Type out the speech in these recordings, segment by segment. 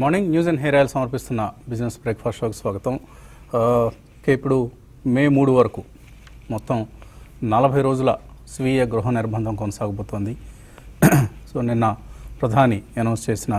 Good morning news and hair oil సమర్పిస్తున్న business breakfast షోకి స్వాగతం ఆ, ఓకే ఇప్పుడు మే మూడు వరకు మొత్తం నలభై రోజుల స్వీయ గృహ నిర్బంధం కొనసాగబోతోంది సో నిన్న ప్రధాని అనౌన్స్ చేసిన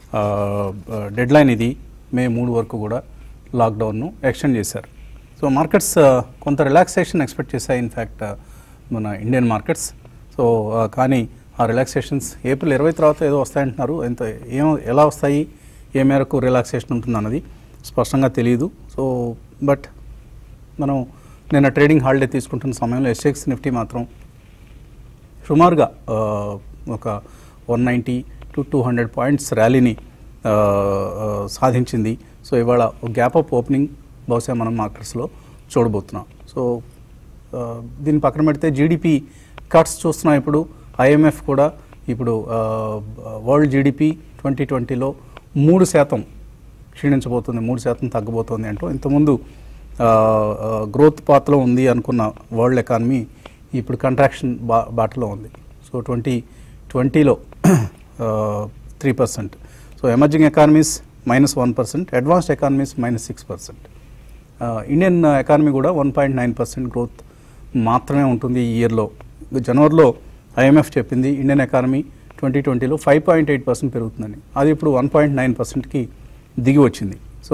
డెడ్ లైన్ ఇది మే మూడు వరకు కూడా లాక్డౌన్ను ఎక్స్టెండ్ చేశారు సో మార్కెట్స్ ఆ, కొంత రిలాక్సేషన్ ఎక్స్పెక్ట్ చేశాయి ఇన్ఫ్యాక్ట్ మన ఇండియన్ మార్కెట్స్ సో ఆ, కానీ ఆ రిలాక్సేషన్స్ ఏప్రిల్ ఇరవై తర్వాత ఏదో వస్తాయంటున్నారు ఎంత ఏం ఎలా వస్తాయి ఏ మేరకు రిలాక్సేషన్ ఉంటుంది అన్నది స్పష్టంగా తెలియదు సో బట్ మనం నిన్న ట్రేడింగ్ హాలిడే తీసుకుంటున్న సమయంలో ఎస్ఎక్స్ నిఫ్టీ మాత్రం సుమారుగా ఆ, ఒక one ninety to two hundred points ర్యాలీని ఆ, ఆ, సాధించింది సో ఇవాళ గ్యాప్ అప్ ఓపెనింగ్ బహుశా మనం మార్కెట్స్లో చూడబోతున్నాం సో ఆ, దీన్ని పక్కన పెడితే జీడిపి కట్స్ చూస్తున్నాం ఇప్పుడు ఐఎంఎఫ్ కూడా ఇప్పుడు వరల్డ్ జీడిపి ట్వంటీ ట్వంటీలో మూడు శాతం క్షీణించబోతుంది మూడు శాతం తగ్గబోతోంది అంటూ ఇంతకుముందు గ్రోత్ పాత్లో ఉంది అనుకున్న వరల్డ్ ఎకానమీ ఇప్పుడు కంట్రాక్షన్ బా బాటలో ఉంది సో ట్వంటీ ట్వంటీలో three percent so emerging economies minus one percent advanced economies minus six percent Indian economy కూడా one point nine percent growth మాత్రమే ఉంటుంది ఈ ఇయర్లో జనవరిలో ఐఎంఎఫ్ చెప్పింది ఇండియన్ ఎకానమీ ట్వంటీ ట్వంటీలో ఫైవ్ పాయింట్ ఎయిట్ పర్సెంట్ పెరుగుతుందని అది ఇప్పుడు వన్ పాయింట్ నైన్ పర్సెంట్కి దిగి వచ్చింది సో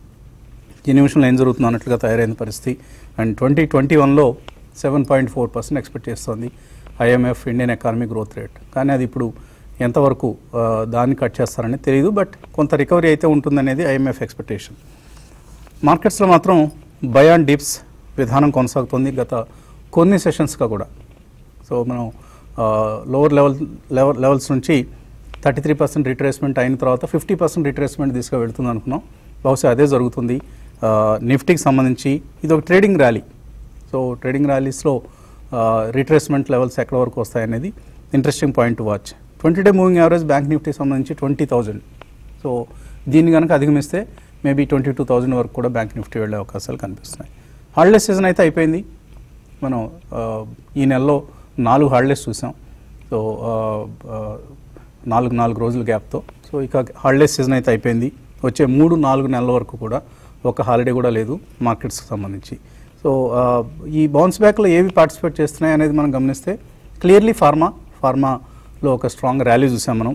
ఈ నిమిషంలో ఏం జరుగుతుందో అన్నట్లుగా తయారైన పరిస్థితి అండ్ ట్వంటీ ట్వంటీ వన్లో seven point four percent expect చేస్తోంది IMF Indian economy growth rate కానీ అది ఇప్పుడు ఎంతవరకు ఆ, దాన్ని కట్ చేస్తారని తెలియదు బట్ కొంత రికవరీ అయితే ఉంటుందనేది ఐఎంఎఫ్ ఎక్స్పెక్టేషన్ మార్కెట్స్లో మాత్రం బయాన్ డిప్స్ విధానం కొనసాగుతుంది గత కొన్ని సెషన్స్గా కూడా సో మనం లోవర్ లెవెల్ లెవెల్ లెవెల్స్ నుంచి థర్టీ త్రీ పర్సెంట్ రిట్రేస్మెంట్ అయిన తర్వాత ఫిఫ్టీ పర్సెంట్ రిట్రేస్మెంట్ దిశగా వెళుతుంది అనుకున్నాం బహుశా అదే జరుగుతుంది ఆ, నిఫ్టీకి సంబంధించి ఇది ఒక ట్రేడింగ్ ర్యాలీ సో ట్రేడింగ్ ర్యాలీస్లో రిట్రేస్మెంట్ లెవెల్స్ ఎక్కడ వరకు వస్తాయనేది interesting point watch twenty day moving average bank నిఫ్టీకి సంబంధించి ట్వంటీ థౌజండ్ సో దీన్ని కనుక అధిగమిస్తే మేబీ ట్వంటీ టూ థౌజండ్ వరకు కూడా బ్యాంక్ నిఫ్టీ వెళ్ళే అవకాశాలు కనిపిస్తున్నాయి హాలిడే సీజన్ అయితే అయిపోయింది మనం ఆ, ఈ నెలలో నాలుగు హాలిడేస్ చూసాం సో ఆ, ఆ, నాలుగు నాలుగు రోజుల గ్యాప్తో సో ఇక హాలిడే సీజన్ అయితే అయిపోయింది వచ్చే మూడు నాలుగు నెలల వరకు కూడా ఒక హాలిడే కూడా లేదు మార్కెట్స్కి సంబంధించి సో ఆ, ఈ బౌన్స్ బ్యాక్లో ఏవి పార్టిసిపేట్ చేస్తున్నాయి అనేది మనం గమనిస్తే క్లియర్లీ ఫార్మా ఫార్మాలో ఒక స్ట్రాంగ్ ర్యాలీ చూసాం మనం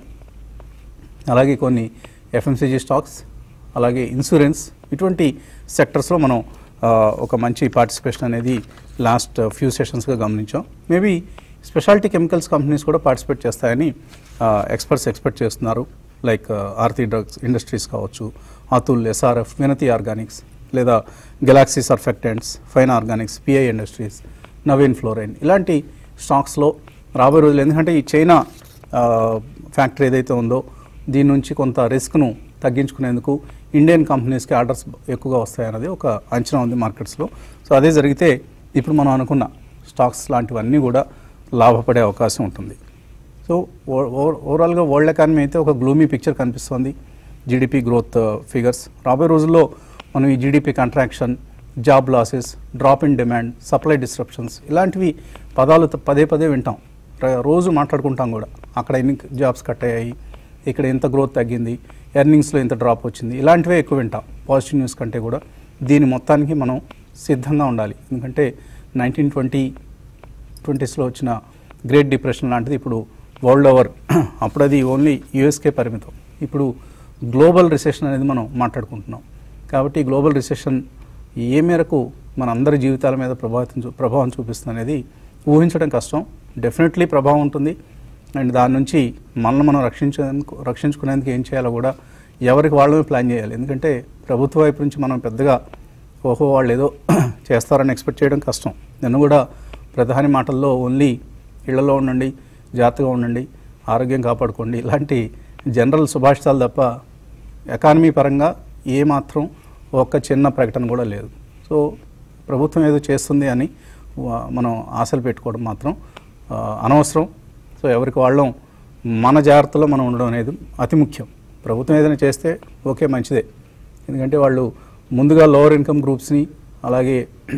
అలాగే కొన్ని ఎఫ్ఎంసీజీ స్టాక్స్ అలాగే ఇన్సూరెన్స్ ఇటువంటి సెక్టర్స్లో మనం ఆ, ఒక మంచి పార్టిసిపేషన్ అనేది లాస్ట్ ఫ్యూ సెషన్స్గా గమనించాం మేబీ స్పెషాలిటీ కెమికల్స్ కంపెనీస్ కూడా పార్టిసిపేట్ చేస్తాయని ఎక్స్పర్ట్స్ ఎక్స్పెక్ట్ చేస్తున్నారు లైక్ ఆర్తి డ్రగ్స్ ఇండస్ట్రీస్ కావచ్చు అతుల్ ఎస్ఆర్ఎఫ్ వినతి ఆర్గానిక్స్ లేదా galaxy surfactants fine organics PI industries Navin fluorine ఇలాంటి స్టాక్స్లో రాబోయే రోజులు ఎందుకంటే ఈ చైనా ఆ, ఫ్యాక్టరీ ఏదైతే ఉందో దీని నుంచి కొంత రిస్క్ను తగ్గించుకునేందుకు ఇండియన్ కంపెనీస్కి ఆర్డర్స్ ఎక్కువగా వస్తాయన్నది ఒక అంచనా ఉంది మార్కెట్స్లో సో అదే జరిగితే ఇప్పుడు మనం అనుకున్న స్టాక్స్ లాంటివన్నీ కూడా లాభపడే అవకాశం ఉంటుంది సో ఓ- ఓవర్- ఓవరాల్గా వరల్డ్ ఎకానమీ అయితే ఒక గ్లూమీ పిక్చర్ కనిపిస్తోంది జీడిపి గ్రోత్ ఫిగర్స్ రాబోయే రోజుల్లో మనం ఈ GDP contraction job losses drop in demand supply disruptions ఇలాంటివి పదాలు త- పదే పదే వింటాం ర- రోజు మాట్లాడుకుంటాం కూడా అక్కడ ఎన్ని జాబ్స్ కట్ అయ్యాయి ఇక్కడ ఎంత గ్రోత్ తగ్గింది ఎర్నింగ్స్లో ఎంత డ్రాప్ వచ్చింది ఇలాంటివే ఎక్కువ వింటాం పాజిటివ్ న్యూస్ కంటే కూడా దీని మొత్తానికి మనం సిద్ధంగా ఉండాలి ఎందుకంటే నైన్టీన్ ట్వంటీ ట్వంటీస్లో వచ్చిన గ్రేట్ డిప్రెషన్ లాంటిది ఇప్పుడు వరల్డ్ ఓవర్ అప్పుడు అది ఓన్లీ యూఎస్కే పరిమితం ఇప్పుడు గ్లోబల్ రిసెషన్ అనేది మనం మాట్లాడుకుంటున్నాం కాబట్టి గ్లోబల్ రిసెషన్ ఏ మేరకు మన అందరి జీవితాల మీద ప్రభావితం చూ- ప్రభావం చూపిస్తుంది అనేది ఊహించడం కష్టం డెఫినెట్లీ ప్రభావం ఉంటుంది అండ్ దాని నుంచి మనల్ని మనం రక్షించేందుకు రక్షించుకునేందుకు ఏం చేయాలో కూడా ఎవరికి వాళ్ళమే ప్లాన్ చేయాలి ఎందుకంటే ప్రభుత్వ వైపు నుంచి మనం పెద్దగా ఓహో వాళ్ళు ఏదో చేస్తారని ఎక్స్పెక్ట్ చేయడం కష్టం నిన్న కూడా ప్రధాని మాటల్లో ఓన్లీ ఇళ్లలో ఉండండి జాగ్రత్తగా ఉండండి ఆరోగ్యం కాపాడుకోండి ఇలాంటి జనరల్ సుభాషితాలు తప్ప ఎకానమీ పరంగా ఏమాత్రం ఒక్క చిన్న ప్రకటన కూడా లేదు సో ప్రభుత్వం ఏదో చేస్తుంది అని వా- మనం ఆశలు పెట్టుకోవడం మాత్రం ఆ, అనవసరం సో ఎవరికి వాళ్ళం మన జాగ్రత్తలో మనం ఉండడం అనేది అతి ముఖ్యం ప్రభుత్వం ఏదైనా చేస్తే ఓకే మంచిదే ఎందుకంటే వాళ్ళు ముందుగా లోవర్ ఇన్కమ్ గ్రూప్స్ని అలాగే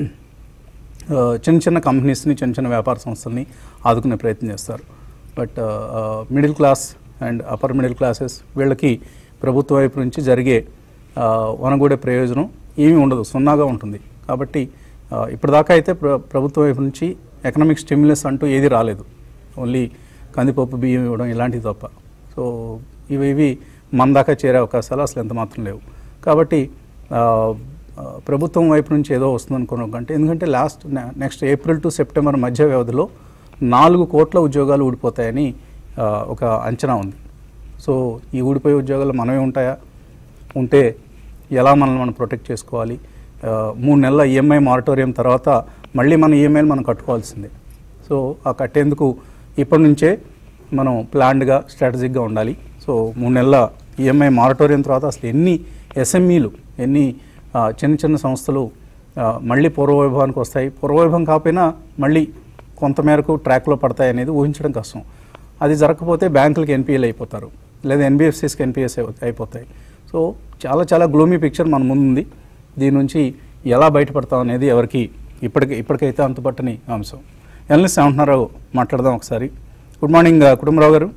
ఆ, చిన్న చిన్న కంపెనీస్ని చిన్న చిన్న వ్యాపార సంస్థల్ని ఆదుకునే ప్రయత్నం చేస్తారు but middle class and upper middle classes వీళ్ళకి ప్రభుత్వం వైపు నుంచి జరిగే ఆ, వనగూడే ప్రయోజనం ఏమీ ఉండదు సున్నాగా ఉంటుంది కాబట్టి ఆ, ఇప్పటిదాకా అయితే ప్ర ప్రభుత్వం వైపు నుంచి ఎకనామిక్ స్టిమ్యులస్ అంటూ ఏది రాలేదు ఓన్లీ కందిపప్పు బియ్యం ఇవ్వడం ఇలాంటివి తప్ప సో ఇవి ఇవి మన దాకా చేరే అవకాశాలు అసలు ఎంత మాత్రం లేవు కాబట్టి ఆ, ఆ, ప్రభుత్వం వైపు నుంచి ఏదో వస్తుంది అనుకున్నాం కంటే ఎందుకంటే last next April to September మధ్య వ్యవధిలో నాలుగు కోట్ల ఉద్యోగాలు ఊడిపోతాయని ఆ, ఒక అంచనా ఉంది సో ఈ ఊడిపోయే ఉద్యోగాలు మనమే ఉంటాయా ఉంటే ఎలా మనల్ని మనం ప్రొటెక్ట్ చేసుకోవాలి ఆ, మూడు నెలల ఈఎంఐ మారటోరియం తర్వాత మళ్ళీ మన ఈఎంఐలు మనం కట్టుకోవాల్సిందే సో ఆ కట్టేందుకు ఇప్పటి నుంచే మనం ప్లాన్డ్గా స్ట్రాటజిక్గా ఉండాలి సో మూడు నెలల ఈఎంఐ మారటోరియం తర్వాత అసలు ఎన్ని ఎస్ఎంఈలు ఎన్ని ఆ, చిన్న చిన్న సంస్థలు ఆ, మళ్ళీ పూర్వవైభవానికి వస్తాయి పూర్వవైభవం కాకపోయినా మళ్ళీ కొంతమేరకు ట్రాక్లో పడతాయి అనేది ఊహించడం కష్టం అది జరగకపోతే బ్యాంకులకి ఎన్పిఎల్ అయిపోతారు లేదా ఎన్బిఎఫ్సిస్కి ఎన్పిఎస్ అయిపోతాయి సో చాలా చాలా గ్లూమీ పిక్చర్ మన ముందు ఉంది దీని నుంచి ఎలా బయటపడతాం అనేది ఎవరికి ఇప్పటికి ఇప్పటికైతే అంతుపట్టని అంశం ఎనలిస్ట్ ఏమంటున్నారో మాట్లాడదాం ఒకసారి గుడ్ మార్నింగ్ ఆ, కుటుంబరావు గారు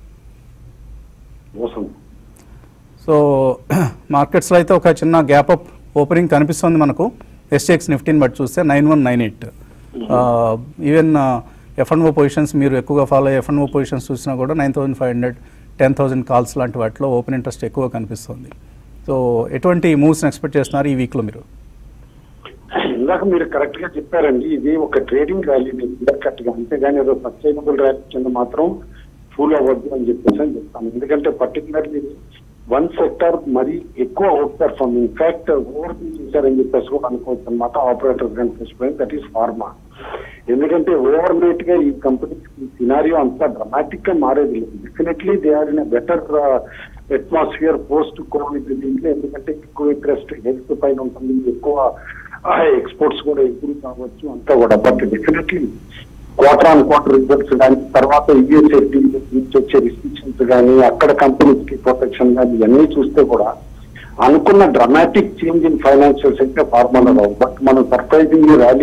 మోసం సో మార్కెట్స్లో అయితే ఒక చిన్న గ్యాప్ అప్ ఓపెనింగ్ కనిపిస్తుంది మనకు ఎస్టెక్స్ నిఫ్టీని బట్టి చూస్తే nine one nine eight even F and O positions మీరు ఎక్కువగా ఫాలో అయ్యే ఎఫ్ అండ్ ఓ పొజిషన్స్ చూసినా కూడా nine thousand five hundred ten thousand calls లాంటి వాటిలో ఓపెన్ ఇంట్రెస్ట్ ఎక్కువ కనిపిస్తుంది సో ఎటువంటి మూవ్స్ని ఎక్స్పెక్ట్ చేస్తున్నారు ఈ వీక్లో మీరు ఇందాక మీరు కరెక్ట్ గా చెప్పారండి ఇది ఒక ట్రేడింగ్ ర్యాలీ క్లియర్ కట్ గా అంతేగాని ఏదో సస్టైనబుల్ ర్యాలీ కింద మాత్రం ఫూల్ అవ్వద్దు అని చెప్పేసి అని చెప్తాను ఎందుకంటే పర్టికులర్లీ వన్ సెక్టర్ మరీ ఎక్కువ అవుట్ పెర్ఫార్మ్ ఇన్ఫాక్ట్ ఓవర్ చేశారని చెప్పేసి కూడా అనుకోవచ్చు అనమాట ఆపరేటర్స్ కనిపిస్తుంది దట్ ఈస్ ఫార్మా ఎందుకంటే ఓవర్ నైట్ గా ఈ కంపెనీ సినారియో అంతా డ్రమాటిక్ గా మారేది లేదు definitely they are in better atmosphere post COVID దీంట్లో ఎందుకంటే ఎక్కువ ఇంట్రెస్ట్ హెల్త్ పైన ఉంటుంది ఎక్కువ ఎక్స్పోర్ట్స్ కూడా ఇంప్రూవ్ కావచ్చు అంతా కూడా but definitely quarter on quarter results కానీ తర్వాత యుఎస్ఎఫ్టీ నుంచి వచ్చే రిస్ట్రిక్షన్స్ కానీ అక్కడ కంపెనీస్ కి ప్రొటెక్షన్ కానీ ఇవన్నీ చూస్తే కూడా అనుకున్న dramatic change in financial sector ఫార్మాలో రావు బట్ మనం సర్ప్రైజింగ్ ర్యాలీ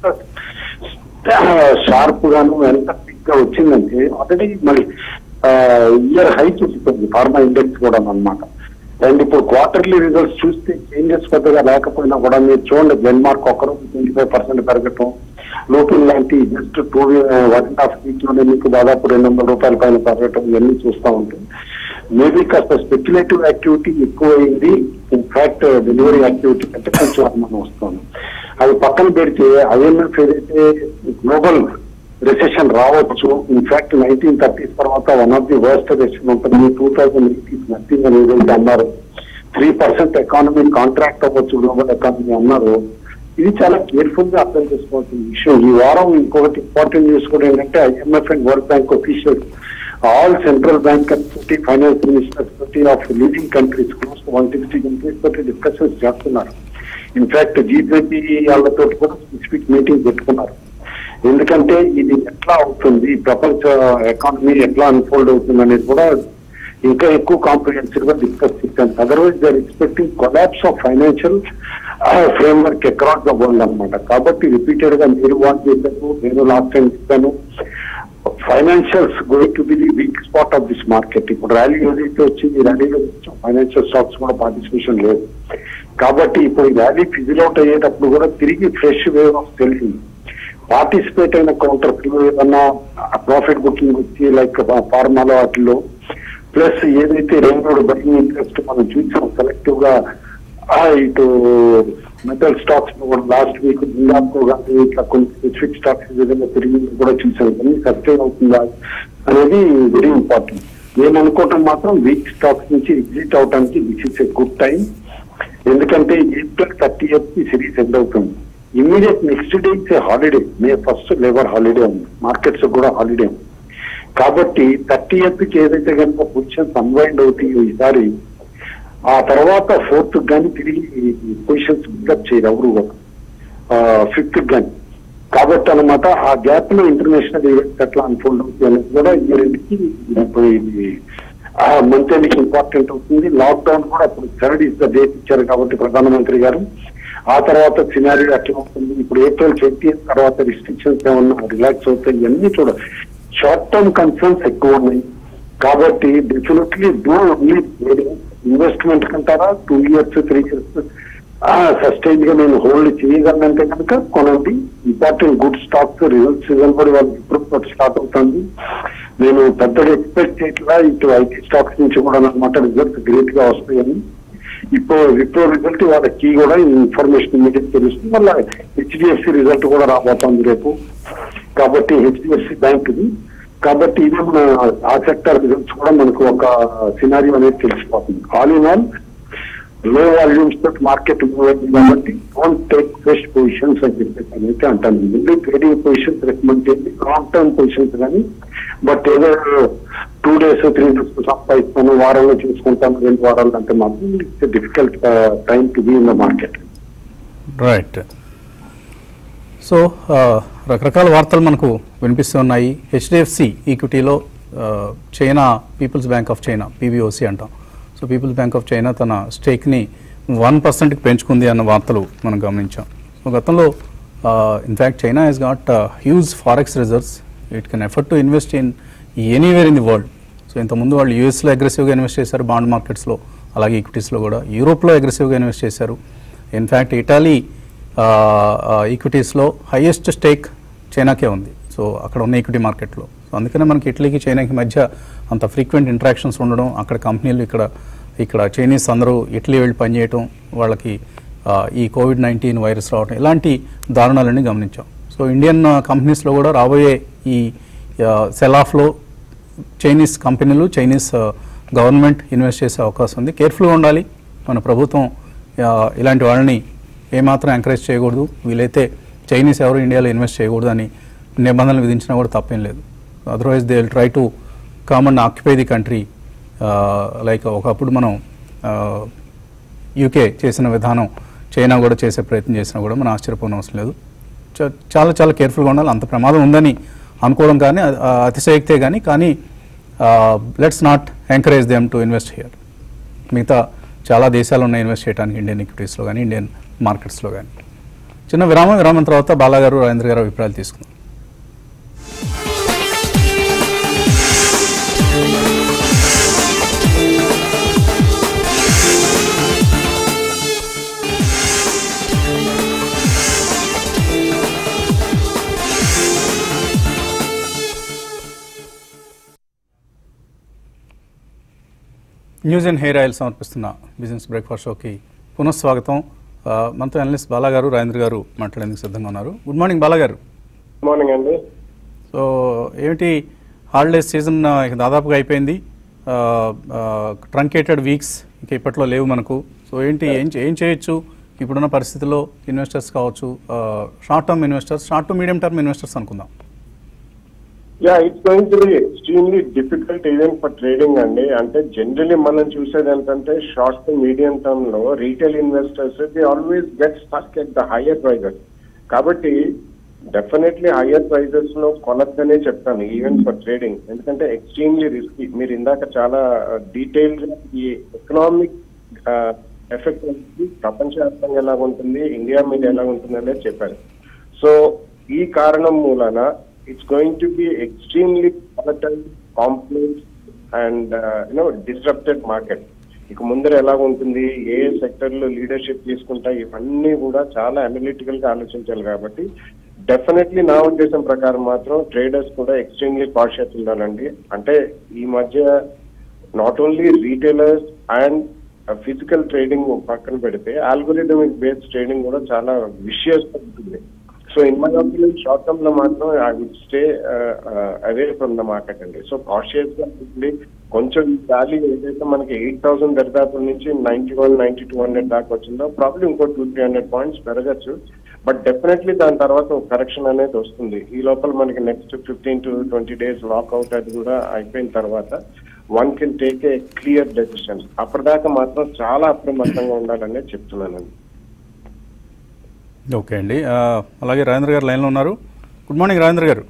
షార్ప్ గాను ఎంత పిక్ గా వచ్చిందంటే ఆల్రెడీ మరి ఇయర్ హై చూసిపోయింది ఫార్మా ఇండెక్స్ కూడా అన్నమాట అండ్ ఇప్పుడు క్వార్టర్లీ రిజల్ట్స్ చూస్తే చేంజెస్ పెద్దగా లేకపోయినా కూడా మీరు చూడండి డెన్మార్క్ ఒకరు ట్వంటీ ఫైవ్ పర్సెంట్ పెరగటం లోకిన్ లాంటి just two one and half week లోనే మీకు దాదాపు రెండు వందల రూపాయల పైన పెరగటం ఇవన్నీ చూస్తూ ఉంటాం మేబీ కాస్త స్పెక్యులేటివ్ యాక్టివిటీ ఎక్కువైంది ఇన్ఫాక్ట్ డెలివరీ యాక్టివిటీ కంటే కొంచెం అనుమానం వస్తుంది అది పక్కన పెడితే ఐఎంఎఫ్ ఏదైతే గ్లోబల్ రిసెషన్ రావచ్చు ఇన్ఫాక్ట్ నైన్టీన్ థర్టీస్ తర్వాత one of the worst recession ఉంటుంది టూ థౌసండ్ ఎయిటీస్ నథింగ్ అని ఏదైతే అన్నారు త్రీ పర్సెంట్ ఎకానమీ కాంట్రాక్ట్ అవ్వచ్చు గ్లోబల్ ఎకానమీ అన్నారు ఇది చాలా కేర్ఫుల్ గా అర్థం చేసుకోవాల్సిన విషయం ఈ వారం ఇంకొకటి ఇంపార్టెంట్ న్యూస్ కూడా ఏంటంటే IMF and world bank officials all central bank తోటి ఫైనాన్స్ మినిస్టర్స్ తోటి of leading countries close one sixty countries తోటి డిస్కషన్స్ చేస్తున్నారు ఇన్ఫాక్ట్ జీ ట్వంటీ వాళ్ళతో కూడా స్పెసిఫిక్ మీటింగ్ పెట్టుకున్నారు ఎందుకంటే ఇది ఎట్లా అవుతుంది ప్రపంచ ఎకానమీ ఎట్లా అన్ఫోల్డ్ అవుతుంది అనేది కూడా ఇంకా ఎక్కువ కాంప్రిహెన్సివ్ గా డిస్కస్ చేశాను otherwise they expecting collapse of financial framework across the world అనమాట కాబట్టి రిపీటెడ్ గా మీరు వాన్ చేశారు నేను లాస్ట్ టైం చెప్పాను financials going to be the weak spot of this market ఇప్పుడు ర్యాలీ ఏదైతే వచ్చింది ర్యాలీలో ఫైనాన్షియల్ స్టాక్స్ కూడా పార్టిసిపేషన్ లేదు కాబట్టి ఇప్పుడు ఈ ర్యాలీ ఫిజిల్ అవుట్ అయ్యేటప్పుడు కూడా తిరిగి fresh wave of selling participate అయిన కౌంటర్స్ లో ఏదన్నా ప్రాఫిట్ బుకింగ్ వచ్చి లైక్ ఫార్మాలో వాటిలో ప్లస్ ఏదైతే రెవెన్యూ బయింగ్ ఇంట్రెస్ట్ మనం చూసాం సెలెక్టివ్ గా ఆ, ఇటు మెటల్ స్టాక్స్ కూడా లాస్ట్ వీక్ జిందాబ్కో కానీ ఇట్లా కొన్ని స్పెసిఫిక్ స్టాక్స్ విధంగా పెరిగింది కూడా చూసాం కానీ సస్టైన్ అవుతుందా అనేది వెరీ ఇంపార్టెంట్ నేను అనుకోవటం మాత్రం వీక్ స్టాక్స్ నుంచి ఎగ్జిట్ అవడానికి this is a good time ఎందుకంటే ఏప్రిల్ థర్టీ ఎయిత్ కి సిరీస్ ఎండ్ అవుతుంది immediate next day it's holiday May first labour holiday ఉంది మార్కెట్స్ కూడా హాలిడే ఉంది కాబట్టి థర్టీ ఎయిత్ కి ఏదైతే కనుక పొజిషన్స్ అన్వైండ్ అవుతాయో ఈసారి ఆ తర్వాత ఫోర్త్ కానీ తిరిగి పొజిషన్స్ బిల్డప్ చేయరు ఎవరు కూడా ఫిఫ్త్ కానీ కాబట్టి అనమాట ఆ గ్యాప్ లో ఇంటర్నేషనల్ ఈవెంట్స్ ఎట్లా అన్ఫోల్డ్ అవుతాయి అనేది కూడా ఈ రెండుకి ఇప్పుడు ఇది మంత్ ఎండ్కి ఇంపార్టెంట్ అవుతుంది లాక్డౌన్ కూడా అప్పుడు థర్డ్ ఇస్ ద డేట్ ఇచ్చారు కాబట్టి ప్రధానమంత్రి గారు ఆ తర్వాత సినారియో ఎట్లా అవుతుంది ఇప్పుడు ఏప్రిల్ ట్వంటీ తర్వాత రిస్ట్రిక్షన్స్ ఏమన్నా రిలాక్స్ అవుతాయి ఇవన్నీ చూడ షార్ట్ టర్మ్ కన్సర్న్స్ ఎక్కువ ఉన్నాయి కాబట్టి డెఫినెట్లీ డూ ఓన్లీ ఇన్వెస్ట్మెంట్ కంటారా two years three years sustain గా నేను హోల్డ్ చేయగలనంటే కనుక కొనండి important good stocks result season కూడా వాళ్ళకి ఇప్పుడు స్టార్ట్ అవుతుంది నేను పెద్దగా ఎక్స్పెక్ట్ చేయట్లా ఇటు ఐటీ స్టాక్స్ నుంచి కూడా అనమాట రిజల్ట్స్ గ్రేట్ గా వస్తాయని ఇప్పుడు విప్రో రిజల్ట్ వాళ్ళకి కూడా ఇన్ఫర్మేషన్ ఇమీడియట్ తెలుస్తుంది మళ్ళీ హెచ్డిఎఫ్సి రిజల్ట్ కూడా రాబోతోంది రేపు కాబట్టి హెచ్డిఎఫ్సి బ్యాంక్ ఇది కాబట్టి ఇదే మన ఆ సెక్టర్ రిజల్ట్స్ కూడా మనకు ఒక సినారియో అనేది తెలిసిపోతుంది ఆల్ ఇన్ ఆల్ లో వాల్యూమ్స్ తోటి మార్కెట్ మూవ్ అయింది కాబట్టి డోంట్ టేక్ ఫ్రెష్ పొజిషన్స్ అని చెప్పేసి అయితే అంటాను ముందు ట్రేడింగ్ పొజిషన్స్ రికమెండ్ చేయండి లాంగ్ టర్మ్ పొజిషన్స్ కానీ బట్ ఏదో టూ డేస్ త్రీ డేస్ సంపాదిస్తాను వారంలో చూసుకుంటాను రెండు వారాలు అంటే మాత్రం it's difficult time to be in the market right so ఆ, రకరకాల వార్తలు మనకు వినిపిస్తున్నాయి హెచ్డిఎఫ్సి ఈక్విటీలో ఆ, China people's bank of China PBOC అంటాం so people's bank of China తన స్టేక్ని వన్ పర్సెంట్కి పెంచుకుంది అన్న వార్తలు మనం గమనించాం సో గతంలో in fact China has got huge forex reserves it can afford to invest in anywhere in the world so ఇంతకుముందు వాళ్ళు యూఎస్లో అగ్రెసివ్గా ఇన్వెస్ట్ చేశారు బాండ్ మార్కెట్స్లో అలాగే ఈక్విటీస్లో కూడా యూరోప్లో అగ్రెసివ్గా ఇన్వెస్ట్ చేశారు ఇన్ఫ్యాక్ట్ ఇటాలీ ఈక్విటీస్లో హైయెస్ట్ స్టేక్ చైనాకే ఉంది సో అక్కడ ఉన్న ఈక్విటీ మార్కెట్లో సో అందుకనే మనకి ఇటలీకి చైనాకి మధ్య అంత ఫ్రీక్వెంట్ ఇంటరాక్షన్స్ ఉండడం అక్కడ కంపెనీలు ఇక్కడ ఇక్కడ చైనీస్ అందరూ ఇటలీ వెళ్ళి పనిచేయటం వాళ్ళకి ఆ, ఈ కోవిడ్ నైన్టీన్ వైరస్ రావడం ఇలాంటి దారుణాలన్నీ గమనించాం సో ఇండియన్ కంపెనీస్లో కూడా రాబోయే ఈ సెల్ ఆఫ్లో చైనీస్ కంపెనీలు చైనీస్ గవర్నమెంట్ ఇన్వెస్ట్ చేసే అవకాశం ఉంది కేర్ఫుల్గా ఉండాలి మన ప్రభుత్వం ఆ, ఇలాంటి వాళ్ళని ఏమాత్రం ఎంకరేజ్ చేయకూడదు వీలైతే చైనీస్ ఎవరు ఇండియాలో ఇన్వెస్ట్ చేయకూడదు అని నిబంధనలు విధించినా కూడా తప్పేం లేదు otherwise they will try to come and occupy the country like ఒకప్పుడు మనం యూకే చేసిన విధానం చైనా కూడా చేసే ప్రయత్నం చేసినా కూడా మనం ఆశ్చర్యపోవడం అవసరం లేదు చ- చాలా చాలా కేర్ఫుల్గా ఉండాలి అంత ప్రమాదం ఉందని అనుకోవడం కానీ అ- ఆ, అతిశయక్తే కానీ కానీ let's not encourage them to invest here మిగతా చాలా దేశాలు ఉన్నాయి ఇన్వెస్ట్ చేయడానికి ఇండియన్ ఈక్విటీస్లో కానీ ఇండియన్ మార్కెట్స్లో కానీ చిన్న విరామం విరామం తర్వాత బాలాగారు రాజేంద్ర గారు అభిప్రాయాలు తీసుకుందాం న్యూస్ అండ్ హెయిర్ ఆయిల్ సమర్పిస్తున్న బిజినెస్ బ్రేక్ఫాస్ట్ షోకి పునఃస్వాగతం ఆ, మనతో అనలిస్ట్ బాలా గారు రాజేంద్ర గారు మాట్లాడేందుకు సిద్ధంగా ఉన్నారు good morning Bala garu good morning అండి సో ఏమిటి హాలిడేస్ సీజన్ ఆ, ఇక దాదాపుగా అయిపోయింది ట్రంకేటెడ్ వీక్స్ ఇక ఇప్పట్లో లేవు మనకు సో ఏంటి ఏం చే- ఏం చేయొచ్చు ఇప్పుడున్న పరిస్థితుల్లో ఇన్వెస్టర్స్ కావచ్చు short term investors short to medium term investors అనుకుందాం yeah it's going to be extremely difficult even for trading అండి అంటే జనరలీ మనం చూసేది ఏంటంటే షార్ట్ టు మీడియం టర్మ్ లో retail investors they always get stuck at the higher prices కాబట్టి definitely higher prices లో కొనద్దనే చెప్తాను ఈవెన్ ఫర్ ట్రేడింగ్ ఎందుకంటే ఎక్స్ట్రీమ్లీ రిస్కీ మీరు ఇందాక చాలా డీటెయిల్ ఈ ఎకనామిక్ ఎఫెక్ట్ ఉంటుంది ప్రపంచవ్యాప్తంగా ఎలా ఉంటుంది ఇండియా మీద ఎలా ఉంటుంది అనేది చెప్పారు సో ఈ కారణం మూలన it's going to be extremely volatile complex and you know disrupted market ఇక ముందర ఎలా ఉంటుంది ఏ ఏ సెక్టర్ లో లీడర్షిప్ తీసుకుంటా ఇవన్నీ కూడా చాలా అనలిటికల్ గా ఆలోచించాలి కాబట్టి డెఫినెట్లీ నా ఉద్దేశం ప్రకారం మాత్రం ట్రేడర్స్ కూడా ఎక్స్ట్రీమ్లీ కాషియస్ ఉండాలండి అంటే ఈ మధ్య not only retailers and physical trading పక్కన పెడితే ఆల్గోరిథమిక్ బేస్డ్ ట్రేడింగ్ కూడా చాలా విషియస్ ఉంటుంది so in my opinion short term లో మాత్రం I would stay away from the market అండి సో కాషియస్ గా ఉంటుంది కొంచెం వాల్యూ ఏదైతే మనకి ఎయిట్ థౌసండ్ దరిదాపుల నుంచి ninety one ninety two hundred దాకా వచ్చిందో ప్రాబ్లమ్ ఇంకో టూ త్రీ హండ్రెడ్ పాయింట్స్ పెరగచ్చు బట్ డెఫినెట్లీ దాని తర్వాత ఒక కరెక్షన్ అనేది వస్తుంది ఈ లోపల మనకి next fifteen to twenty days lockout అది కూడా అయిపోయిన తర్వాత one can take a clear decision అప్పటిదాకా మాత్రం చాలా అప్రమత్తంగా ఉండాలనే చెప్తున్నానండి ఓకే అండి ఆ, అలాగే రాజేంద్ర గారు లైన్లో ఉన్నారు good morning Rajendra garu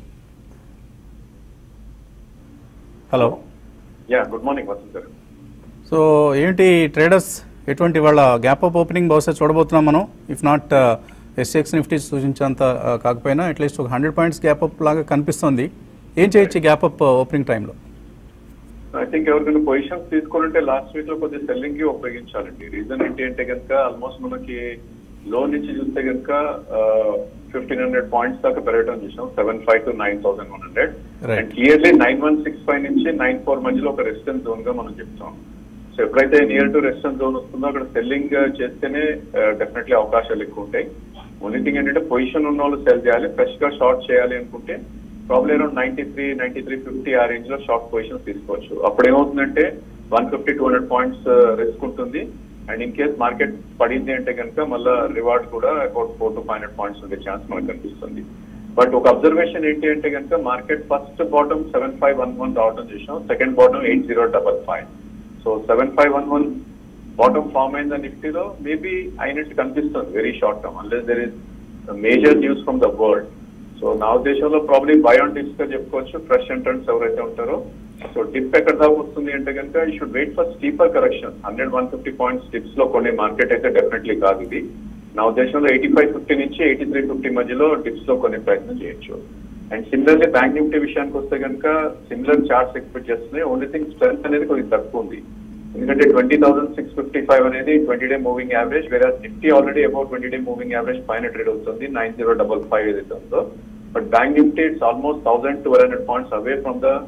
hello yeah good morning Vasanth garu so ఏంటి ట్రేడర్స్ ఎటువంటి వాళ్ళ గ్యాప్ అప్ ఓపెనింగ్ బహుశా చూడబోతున్నాం మనం ఇఫ్ నాట్ ఎస్ఎక్స్ నిఫ్టీ సూచించేంత ఆ, కాకపోయినా అట్లీస్ట్ ఒక హండ్రెడ్ పాయింట్స్ గ్యాప్ అప్ లాగా కనిపిస్తుంది ఏం చేయొచ్చు గ్యాప్ అప్ ఓపెనింగ్ టైంలో థింక్ ఎవరికైనా పొజిషన్స్ తీసుకుంటే లాస్ట్ వీక్ లో కొద్దిగా సెల్లింగ్ కి ఉపయోగించాలండి రీజన్ ఏంటి అంటే కనుక ఆల్మోస్ట్ మనకి లో నుంచి చూస్తే కనుక ఫిఫ్టీన్ హండ్రెడ్ పాయింట్స్ దాకా పెరగడం చూసాం seven five to nine thousand one hundred Right. And clearly nine one six five నుంచి నైన్ ఫోర్ మధ్యలో ఒక రెసిస్టెన్స్ జోన్ గా మనం చెప్తాం సో ఎప్పుడైతే నియర్ టు రెసిస్టెన్స్ జోన్ వస్తుందో అక్కడ సెల్లింగ్ చేస్తేనే డెఫినెట్లీ అవకాశాలు ఎక్కువ ఉంటాయి ఓన్లీ థింగ్ ఏంటంటే పొజిషన్ ఉన్న వాళ్ళు సెల్ చేయాలి ఫ్రెష్ గా షార్ట్ చేయాలి అనుకుంటే problem around ninety three ninety three fifty ఆ రేంజ్ లో షార్ట్ పొజిషన్ తీసుకోవచ్చు అప్పుడు ఏమవుతుందంటే one fifty two hundred points risk ఉంటుంది అండ్ ఇన్ కేస్ మార్కెట్ పడింది అంటే కనుక మళ్ళీ రివార్డ్ కూడా about four to five hundred points ఉండే ఛాన్స్ మనకు కనిపిస్తుంది బట్ ఒక అబ్జర్వేషన్ ఏంటి అంటే కనుక market first bottom seven five one one రావడం చూసాం second bottom eight zero double five so seven five one one bottom form అయింది నిఫ్టీలో మేబీ అయినట్టు కనిపిస్తుంది very short term unless there is major news from the world so నా ఉద్దేశంలో probably బయోన్ dips గా చెప్పుకోవచ్చు ఫ్రెష్ ఎంట్రన్స్ ఎవరైతే ఉంటారో సో డిప్ ఎక్కడ దాకా వస్తుంది అంటే కనుక ఈ should wait for steeper correction hundred one fifty points dips లో కొన్ని మార్కెట్ అయితే డెఫినెట్లీ కాదు ఇది నా ఉద్దేశంలో ఎయిటీ ఫైవ్ ఫిఫ్టీ నుంచి ఎయిటీ త్రీ ఫిఫ్టీ మధ్యలో డిప్స్ లో కొన్ని ప్రయత్నం చేయొచ్చు అండ్ సిమిలర్లీ బ్యాంక్ నిఫ్టీ విషయానికి వస్తే కనుక సిమిలర్ చార్ట్స్ ఎక్స్పెక్ట్ చేస్తున్నాయి ఓన్లీ థింగ్ స్ట్రెంత్ అనేది కొద్దిగా తక్కువ ఉంది ఎందుకంటే twenty thousand six fifty five అనేది ట్వంటీ డే మూవింగ్ యావరేజ్ వేరే Nifty already about twenty day moving average పైన ట్రేడ్ అవుతుంది నైన్ జీరో డబల్ ఫైవ్ ఏదైతే ఉందో but bank Nifty it's almost thousand two hundred points away from the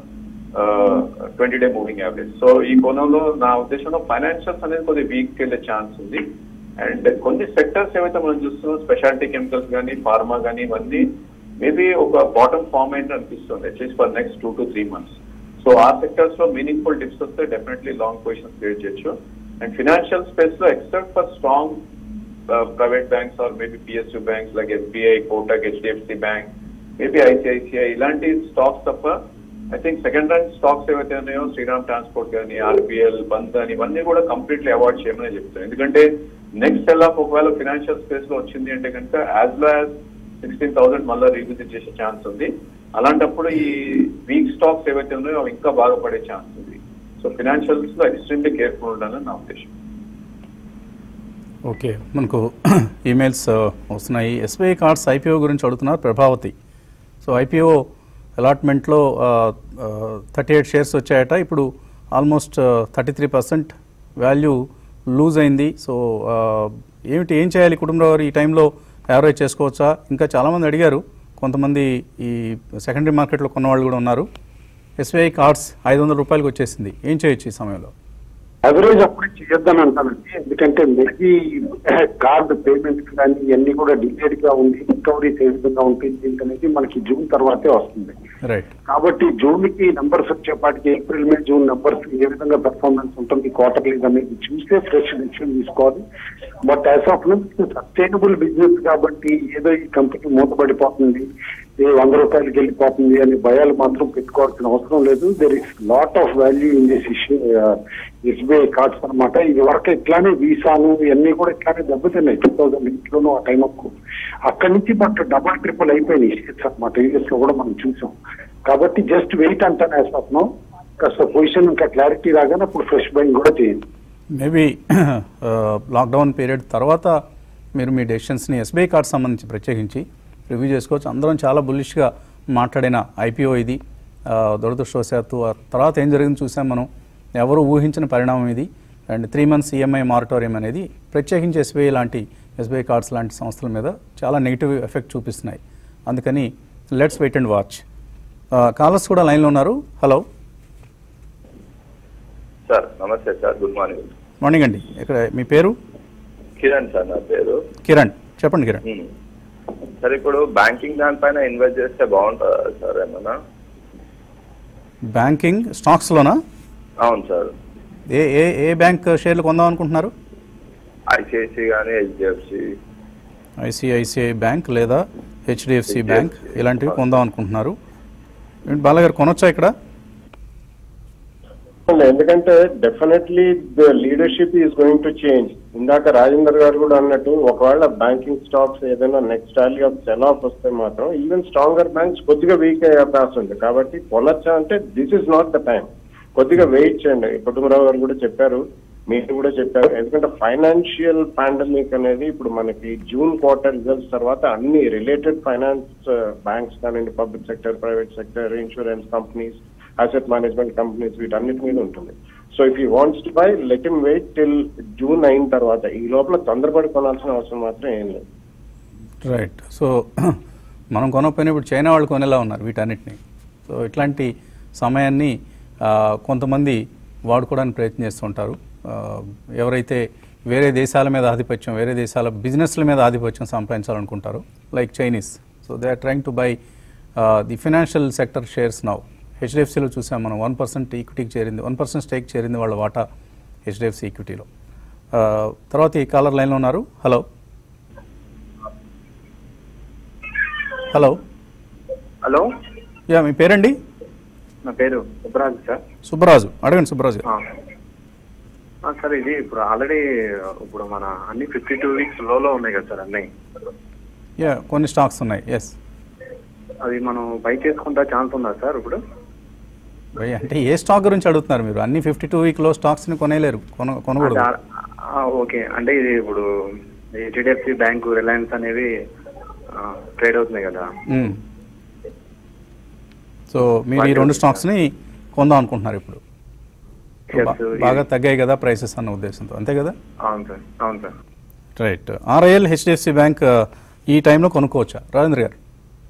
twenty day moving average so ఈ కోణంలో నా ఉద్దేశంలో financials అనేది కొద్దిగా వీక్ వెళ్ళే ఛాన్స్ ఉంది అండ్ కొన్ని సెక్టర్స్ ఏవైతే మనం చూస్తున్నాం స్పెషాలిటీ కెమికల్స్ కానీ ఫార్మా కానీ ఇవన్నీ మేబీ ఒక బాటమ్ ఫామ్ అయింది అనిపిస్తుంది at least for next two to three months so ఆ సెక్టర్స్ లో మీనింగ్ఫుల్ డిప్స్ వస్తే డెఫినెట్లీ లాంగ్ పొజిషన్ క్రియేట్ చేయొచ్చు అండ్ ఫినాన్షియల్ స్పేస్ లో except for strong private banks or maybe PSU banks like SBI Kotak HDFC bank maybe ICICI ఇలాంటి stocks తప్ప I think second hand stocks ఏవైతే ఉన్నాయో Shriram transport కానీ RBL Bandhan ఇవన్నీ కూడా కంప్లీట్లీ అవాయిడ్ చేయమని చెప్తాను ఎందుకంటే నెక్స్ట్ సెల్ ఆఫ్ ఒకవేళ ఫినాన్షియల్ స్పేస్ లో వచ్చింది అంటే కనుక as low as sixteen thousand మళ్ళీ రీవిజిట్ చేసే ఛాన్స్ ఉంది అలాంటప్పుడు ఈ వీక్ స్టాక్స్ ఏవైతే ఉన్నాయో అవి ఇంకా బాగా పడే ఛాన్స్ ఉంది సో ఫినాన్షియల్స్ లో ఎక్స్ట్రీమ్లీ కేర్ఫుల్ ఉండాలని నా ఉద్దేశం ఓకే మనకు ఈమెయిల్స్ వస్తున్నాయి ఎస్బీఐ కార్డ్స్ ఐపీఓ గురించి అడుగుతున్నారు ప్రభావతి సో ఐపీఓ అలాట్మెంట్లో థర్టీ ఎయిట్ షేర్స్ వచ్చాయట ఇప్పుడు almost thirty three percent value lose అయింది సో ఆ, ఏమిటి ఏం చేయాలి కుటుంబరావు గారు ఈ టైంలో యావరేజ్ చేసుకోవచ్చా ఇంకా చాలామంది అడిగారు కొంతమంది ఈ సెకండరీ మార్కెట్లో కొన్నవాళ్ళు కూడా ఉన్నారు ఎస్బీఐ కార్డ్స్ ఐదు వందల రూపాయలకి వచ్చేసింది ఏం చేయొచ్చు ఈ సమయంలో అవరేజ్ అప్పుడే చేయొద్దని అంటానండి ఎందుకంటే మేబీ కార్డు పేమెంట్ కానీ ఇవన్నీ కూడా డిలేడ్ గా ఉంది రికవరీస్ ఏ విధంగా ఉంటుంది అనేది మనకి జూన్ తర్వాతే వస్తుంది రైట్ కాబట్టి జూన్ కి నంబర్స్ వచ్చేపాటికి ఏప్రిల్ మే జూన్ నంబర్స్ ఏ విధంగా పెర్ఫార్మెన్స్ ఉంటుంది క్వార్టర్లీ అనేది చూస్తే ఫ్రెష్ డెసిషన్ తీసుకోవాలి but as of sustainable business కాబట్టి ఏదో ఈ కంపెనీ మూతపడిపోతుంది ఏ వంద రూపాయలకి వెళ్ళిపోతుంది అనే భయాలు మాత్రం పెట్టుకోవాల్సిన అవసరం లేదు there is lot of value in this issue SBI cards అనమాట ఇది వరకు ఇట్లానే వీసాను ఇవన్నీ కూడా ఇట్లానే దెబ్బతిన్నాయి టూ థౌసండ్ ఎయిట్ లోను ఆ టైం అప్పుడు అక్కడి నుంచి బట్ డబల్ ట్రిపుల్ అయిపోయినాయి షేర్స్ అనమాట యూఎస్ లో కూడా మనం చూసాం కాబట్టి జస్ట్ వెయిట్ అంటాను వేస్తున్నాం కాస్త పొజిషన్ ఇంకా క్లారిటీ రాగానే అప్పుడు ఫ్రెష్ బయింగ్ కూడా చేయండి మేబీ లాక్డౌన్ పీరియడ్ తర్వాత మీరు మీ డెసిషన్స్ని ఎస్బీఐ కార్డ్ సంబంధించి ప్రత్యేకించి రివ్యూ చేసుకోవచ్చు అందరం చాలా బుల్లిష్గా మాట్లాడిన ఐపీఓ ఇది ఆ, దురదృష్టవశాత్తు ఆ తర్వాత ఏం జరిగింది చూసాం మనం ఎవరు ఊహించిన పరిణామం ఇది and three months EMI moratorium అనేది ప్రత్యేకించి ఎస్బీఐ లాంటి ఎస్బీఐ కార్డ్స్ లాంటి సంస్థల మీద చాలా నెగిటివ్ ఎఫెక్ట్ చూపిస్తున్నాయి అందుకని let's wait and watch callers కూడా లైన్లో ఉన్నారు హలో సార్ నమస్తే సార్ గుడ్ మార్నింగ్ మార్నింగ్ అండి ఇక్కడ మీ పేరు కిరణ్ సార్ నా పేరు కిరణ్ చెప్పండి కిరణ్ హ్మ్. సార్ ఇప్పుడు బ్యాంకింగ్ దానిపైన ఇన్వెస్ట్ చేస్తే బాగుంటుందా సార్ ఏమన్నా బ్యాంకింగ్ స్టాక్స్లోనా అవును సార్ ఏ ఏ ఏ బ్యాంక్ షేర్లు కొందాం అనుకుంటున్నారు ఐసిఐసి కానీ హెచ్డిఎఫ్సి ఐసిఐసిఐ బ్యాంక్ లేదా హెచ్డిఎఫ్సి బ్యాంక్ ఇలాంటివి కొందాం అనుకుంటున్నారు ఏంటి బాలగారు కొనొచ్చా ఇక్కడ ఎందుకంటే definitely the leadership is going to change ఇందాక రాజేందర్ గారు కూడా అన్నట్టు ఒకవేళ బ్యాంకింగ్ స్టాక్స్ ఏదైనా next rally of sell off వస్తే మాత్రం ఈవెన్ స్ట్రాంగర్ బ్యాంక్స్ కొద్దిగా వీక్ అయ్యే అవకాశం ఉంది కాబట్టి కొనొచ్చా అంటే this is not the time కొద్దిగా వెయిట్ చేయండి కుటుంబరావు గారు కూడా చెప్పారు మీరు కూడా చెప్పారు ఎందుకంటే ఫైనాన్షియల్ పాండమిక్ అనేది ఇప్పుడు మనకి జూన్ క్వార్టర్ రిజల్ట్స్ తర్వాత అన్ని రిలేటెడ్ ఫైనాన్స్ బ్యాంక్స్ కానివ్వండి public sector private sector insurance companies asset management companies వీటన్నిటి మీద ఉంటుంది so if you wants to buy let him wait till June అయిన తర్వాత ఈ లోపల తొందరపడి కొనాల్సిన అవసరం మాత్రం ఏం లేదు రైట్ సో మనం కొనకపోయినా ఇప్పుడు చైనా వాళ్ళు కొనేలా ఉన్నారు వీటన్నిటిని సో ఇట్లాంటి సమయాన్ని ఆ, కొంతమంది వాడుకోవడానికి ప్రయత్నం చేస్తుంటారు ఆ, ఎవరైతే వేరే దేశాల మీద ఆధిపత్యం వేరే దేశాల బిజినెస్ల మీద ఆధిపత్యం సంపాదించాలనుకుంటారు like Chinese so they are trying to buy the financial sector shares now హెచ్డిఎఫ్సిలో చూసాం మనం వన్ పర్సెంట్ ఈక్విటీకి చేరింది వన్ పర్సెంట్ స్టేక్ చేరింది వాళ్ళ వాటా హెచ్డిఎఫ్సి ఈక్విటీలో తర్వాత ఈ కాలర్ లైన్లో ఉన్నారు హలో హలో హలో యా మీ పేరండి నా పేరు సుబ్బరాజు సార్ సుబ్బరాజు అడగండి సుబ్బరాజు గారు ఆ. ఆ, సార్ ఇది ఇప్పుడు ఆల్రెడీ ఇప్పుడు మన అన్ని ఫిఫ్టీ టూ వీక్స్ లోలో ఉన్నాయి కదా సార్ అన్ని యా కొన్ని స్టాక్స్ ఉన్నాయి ఎస్ అది మనం బై చేసుకుంటా ఛాన్స్ ఉందా సార్ ఇప్పుడు భయ్ అంటే ఏ స్టాక్ గురించి అడుగుతున్నారు మీరు అన్ని ఫిఫ్టీ టూ వీక్లో స్టాక్స్ని కొనేలేరు కొన కొనకూడదు అంటే ఆ- ఆ, ఓకే అంటే ఇది ఇప్పుడు హెచ్డిఎఫ్సి బ్యాంకు రిలయన్స్ అనేవి ట్రేడ్ అవుతున్నాయి కదా మ్మ్. సో మీరు ఈ రెండు స్టాక్స్ని కొందాం అనుకుంటున్నారు ఇప్పుడు బా- Yes, బాగా తగ్గాయి కదా ప్రైసెస్ అన్న ఉద్దేశంతో అంతే కదా అవును సార్ అవును sir right RIL HDFC bank ఈ టైంలో కొనుక్కోవచ్చా రాజేంద్ర గారు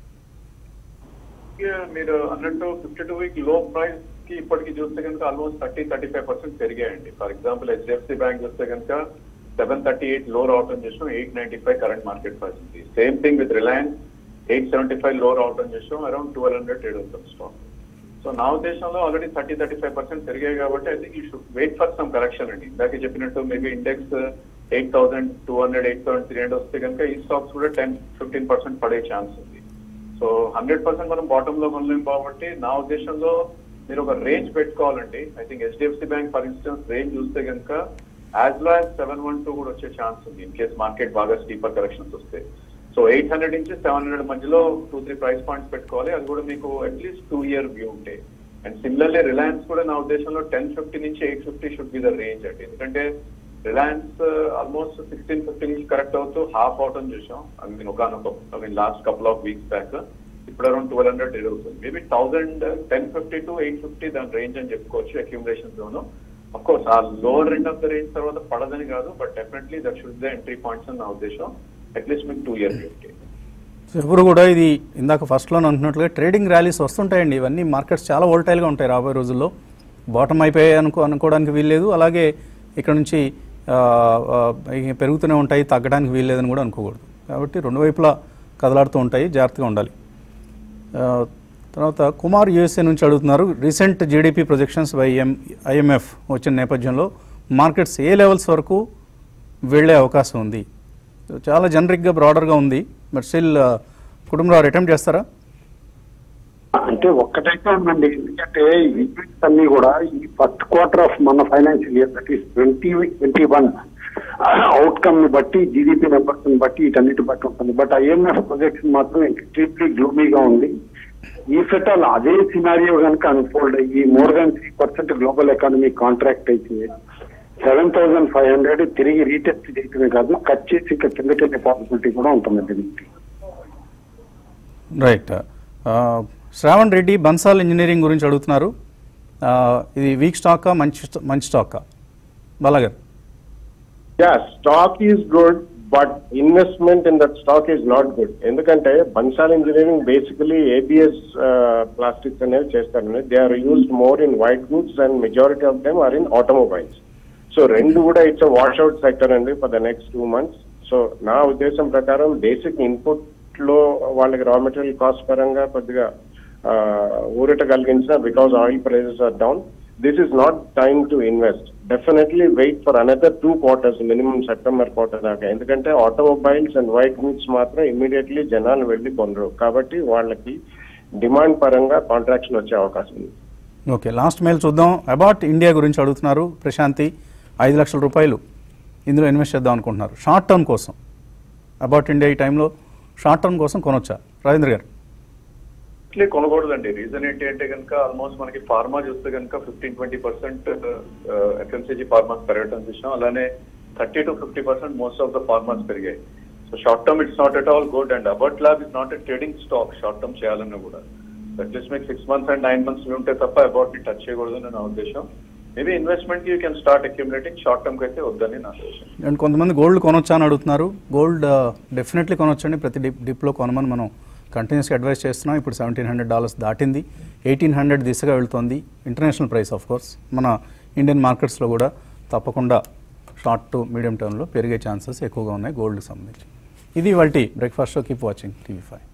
ఇక మీరు అన్నట్టు ఫిఫ్టీ టూ వీక్ లో ప్రైస్ కి ఇప్పటికి చూస్తే కనుక almost thirty thirty five percent పెరిగాయండి ఫర్ ఎగ్జాంపుల్ హెచ్డిఎఫ్సి బ్యాంక్ చూస్తే కనుక సెవెన్ థర్టీ ఎయిట్ లో రావటం చేసాం eight ninety five current market price ఉంది same thing with Reliance eight seventy five లో రావటం చేసాం అరౌండ్ ట్వెల్వ్ హండ్రెడ్ ట్రేడ్ అవుతుంది స్టాక్ సో నా ఉద్దేశంలో already thirty thirty five percent పెరిగాయి కాబట్టి I think you should wait for some correction అండి ఇందాక చెప్పినట్టు maybe index eight thousand two hundred eight thousand three hundred వస్తే కనుక ఈ స్టాక్స్ కూడా టెన్ ఫిఫ్టీన్ పర్సెంట్ పడే ఛాన్స్ ఉంది సో హండ్రెడ్ పర్సెంట్ మనం బాటమ్ లో కొనలేం కాబట్టి నా ఉద్దేశంలో మీరు ఒక రేంజ్ పెట్టుకోవాలండి I think HDFC bank for instance range చూస్తే కనుక as low as seven one two కూడా వచ్చే ఛాన్స్ ఉంది ఇన్ కేస్ మార్కెట్ బాగా స్టీపర్ కరెక్షన్స్ వస్తే సో ఎయిట్ హండ్రెడ్ నుంచి సెవెన్ హండ్రెడ్ మధ్యలో టూ త్రీ ప్రైస్ పాయింట్స్ పెట్టుకోవాలి అది కూడా మీకు అట్లీస్ట్ టూ ఇయర్ వ్యూ ఉంటాయి అండ్ సిమిలర్లీ రిలయన్స్ కూడా నా ఉద్దేశంలో టెన్ ఫిఫ్టీ నుంచి eight fifty should be the range అండి ఎందుకంటే రిలయన్స్ ఆల్మోస్ట్ సిక్స్టీన్ ఫిఫ్టీ నుంచి కరెక్ట్ అవుతూ హాఫ్ అవటం చూసాం ఐ మీన్ ఒక I mean last couple of weeks back ఇప్పుడు అరౌండ్ ట్వెల్వ్ హండ్రెడ్ డేట్ అవుతుంది maybe thousand ten fifty to eight fifty దాని రేంజ్ అని చెప్పుకోవచ్చు అక్యూములేషన్ జోన్ అఫ్ కోర్స్ ఆ lower end of the range తర్వాత పడదని కాదు but definitely that should the entry points అని నా ఉద్దేశం అట్లీస్ట్ మీకు టూ ఇయర్ ఫిఫ్టీ సో ఎవరు కూడా ఇది ఇందాక ఫస్ట్లో అంటున్నట్లుగా ట్రేడింగ్ ర్యాలీస్ వస్తుంటాయండి ఇవన్నీ మార్కెట్స్ చాలా వోల్టైల్గా ఉంటాయి రాబోయే రోజుల్లో బాటమ్ అయిపోయాయి అనుకో అనుకోవడానికి వీల్లేదు అలాగే ఇక్కడ నుంచి ఆ, ఆ, ఇక పెరుగుతూనే ఉంటాయి తగ్గడానికి వీల్లేదని కూడా అనుకోకూడదు కాబట్టి రెండు వైపులా కదలాడుతూ ఉంటాయి జాగ్రత్తగా ఉండాలి ఆ, తర్వాత కుమార్ యుఎస్ఏ నుంచి అడుగుతున్నారు recent GDP projections by um IMF వచ్చిన నేపథ్యంలో మార్కెట్స్ ఏ లెవెల్స్ వరకు వెళ్ళే అవకాశం ఉంది సో చాలా జనరిక్గా బ్రాడర్గా ఉంది బట్ స్టిల్ కుటుంబంలో అటెంప్ట్ చేస్తారా అంటే ఒక్కటైతే ఉందండి ఎందుకంటే ఈ ఈక్విటీస్ అన్ని కూడా ఈ ఫస్ట్ క్వార్టర్ ఆఫ్ మన financial year that is twenty twenty one outcome ని బట్టి జీడిపి నెంబర్స్ ని బట్టి వీటన్నిటి బట్టి ఉంటుంది బట్ ఐఎంఎఫ్ ప్రొజెక్షన్ మాత్రం ఎక్స్ట్రీమ్లీ గ్లూమీగా ఉంది ఈ ఫెటాల్ అదే సినారియో కనుక అన్ఫోల్డ్ అయ్యి more than three percent global economy contract అయితే సెవెన్ థౌసండ్ ఫైవ్ హండ్రెడ్ తిరిగి రీటెస్ట్ చేయటమే కాదు కట్ చేసి ఇంకా కిందకి వెళ్ళే పాసిబిలిటీ కూడా ఉంటుంది దీనికి రైట్ శ్రావణ్ రెడ్డి బన్సాల్ ఇంజనీరింగ్ గురించి అడుగుతున్నారు ఆ, ఇది వీక్ స్టాకా మంచి స్టా- మంచి స్టాకా బాలాగారు yeah stock is good but investment in that stock is not good ఎందుకంటే Bansal engineering basically ABS plastics అనేవి చేస్తారండి they are used more in white goods and majority of them are in automobiles so రెండు కూడా it's washout sector అండి for the next two months so నా ఉద్దేశం ప్రకారం basic input లో వాళ్ళకి రా మెటీరియల్ కాస్ట్ పరంగా కొద్దిగా ఆ, ఊరట కలిగించిన because oil prices are down this is not time to invest definitely wait for another two quarters minimum September quarter దాకా ఎందుకంటే ఆటోమొబైల్స్ అండ్ వైట్ గూడ్స్ మాత్రం ఇమీడియట్లీ జనాలు వెళ్ళి కొనరు కాబట్టి వాళ్ళకి డిమాండ్ పరంగా కాంట్రాక్షన్ వచ్చే అవకాశం ఉంది ఓకే లాస్ట్ మెయిల్ చూద్దాం అబౌట్ ఇండియా గురించి అడుగుతున్నారు ప్రశాంతి ఐదు లక్షల రూపాయలు ఇందులో ఇన్వెస్ట్ చేద్దాం అనుకుంటున్నారు షార్ట్ టర్మ్ కోసం అబౌట్ ఇండియా ఈ టైంలో షార్ట్ టర్మ్ కోసం కొనొచ్చా రాజేంద్ర గారు ఇట్లే కొనకూడదండి రీజన్ ఏంటి అంటే కనుక ఆల్మోస్ట్ మనకి ఫార్మా చూస్తే కనుక fifteen twenty percent FMCG pharmas పెరగడం చూసాం అలానే thirty to fifty percent most of the pharmas పెరిగాయి so short term it's not at all good and Abbott lab is not a trading stock short term చేయాలన్నా కూడా at least మీకు six months and nine months ఉంటే తప్ప Abbott ని touch చేయకూడదు అని నా ఉద్దేశం మేబీ ఇన్వెస్ట్మెంట్ కి you can start accumulating short term కి అయితే వద్దని నా ఉద్దేశం అండ్ కొంతమంది గోల్డ్ కొనొచ్చా అని అడుగుతున్నారు గోల్డ్ డెఫినెట్లీ కొనొచ్చండి ప్రతి డిప్ డిప్లో కొనమని మనం కంటిన్యూస్గా అడ్వైస్ చేస్తున్నాం ఇప్పుడు సెవెంటీన్ హండ్రెడ్ డాలర్స్ దాటింది ఎయిటీన్ హండ్రెడ్ దిశగా వెళ్తోంది ఇంటర్నేషనల్ ప్రైస్ ఆఫ్ కోర్స్ మన ఇండియన్ మార్కెట్స్లో కూడా తప్పకుండా షార్ట్ టు మీడియం టర్మ్లో పెరిగే ఛాన్సెస్ ఎక్కువగా ఉన్నాయి గోల్డ్కి సంబంధించి ఇది వాటి breakfast show keep watching TV five